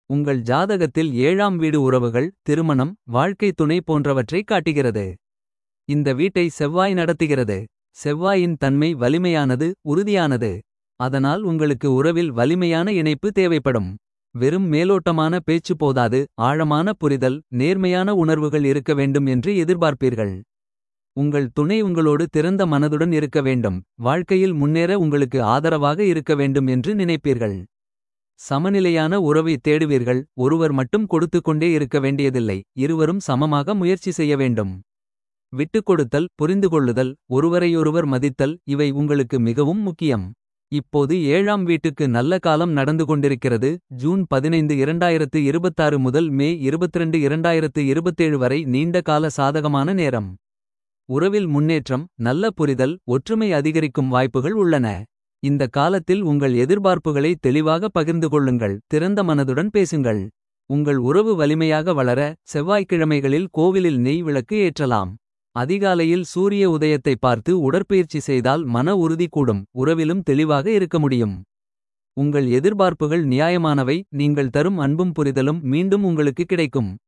உங்கள் ஜாதகத்தில் ஏழாம் வீடு உறவுகள் திருமணம் வாழ்க்கை துணை போன்றவற்றைக் காட்டுகிறது இந்த வீட்டை செவ்வாய் நடத்துகிறது செவ்வாயின் தன்மை வலிமையானது உறுதியானது அதனால் உங்களுக்கு உறவில் வலிமையான இணைப்பு தேவைப்படும் வெறும் மேலோட்டமான பேச்சு போதாது ஆழமான புரிதல் நேர்மையான உணர்வுகள் இருக்க வேண்டும் என்று எதிர்பார்ப்பீர்கள் உங்கள் துணை உங்களோடு திறந்த மனதுடன் இருக்க வேண்டும் வாழ்க்கையில் முன்னேற உங்களுக்கு ஆதரவாக இருக்க வேண்டும் என்று நினைப்பீர்கள் சமநிலையான உறவை தேடுவீர்கள் ஒருவர் மட்டும் கொடுத்து கொண்டே இருக்க வேண்டியதில்லை இருவரும் சமமாக முயற்சி செய்ய வேண்டும் விட்டுக்கொடுத்தல் புரிந்துகொள்ளுதல் ஒருவரையொருவர் மதித்தல் இவை உங்களுக்கு மிகவும் முக்கியம் இப்போது ஏழாம் வீட்டுக்கு நல்ல காலம் நடந்து கொண்டிருக்கிறது ஜூன் பதினைந்து இரண்டாயிரத்து இருபத்தாறு முதல் மே இருபத்திரண்டு இரண்டாயிரத்து இருபத்தேழு வரை நீண்ட கால சாதகமான நேரம் உறவில் முன்னேற்றம் நல்ல புரிதல் ஒற்றுமை அதிகரிக்கும் வாய்ப்புகள் உள்ளன இந்த காலத்தில் உங்கள் எதிர்பார்ப்புகளை தெளிவாக பகிர்ந்து கொள்ளுங்கள் திறந்த மனதுடன் பேசுங்கள் உங்கள் உறவு வலிமையாக வளர செவ்வாய்க்கிழமைகளில் கோவிலில் நெய் விளக்கு ஏற்றலாம் அதிகாலையில் சூரிய உதயத்தை பார்த்து உடற்பயிற்சி செய்தால் மன உறுதி கூடும் உறவிலும் தெளிவாக இருக்க முடியும் உங்கள் எதிர்பார்ப்புகள் நியாயமானவை நீங்கள் தரும் அன்பும் புரிதலும் மீண்டும் உங்களுக்கு கிடைக்கும்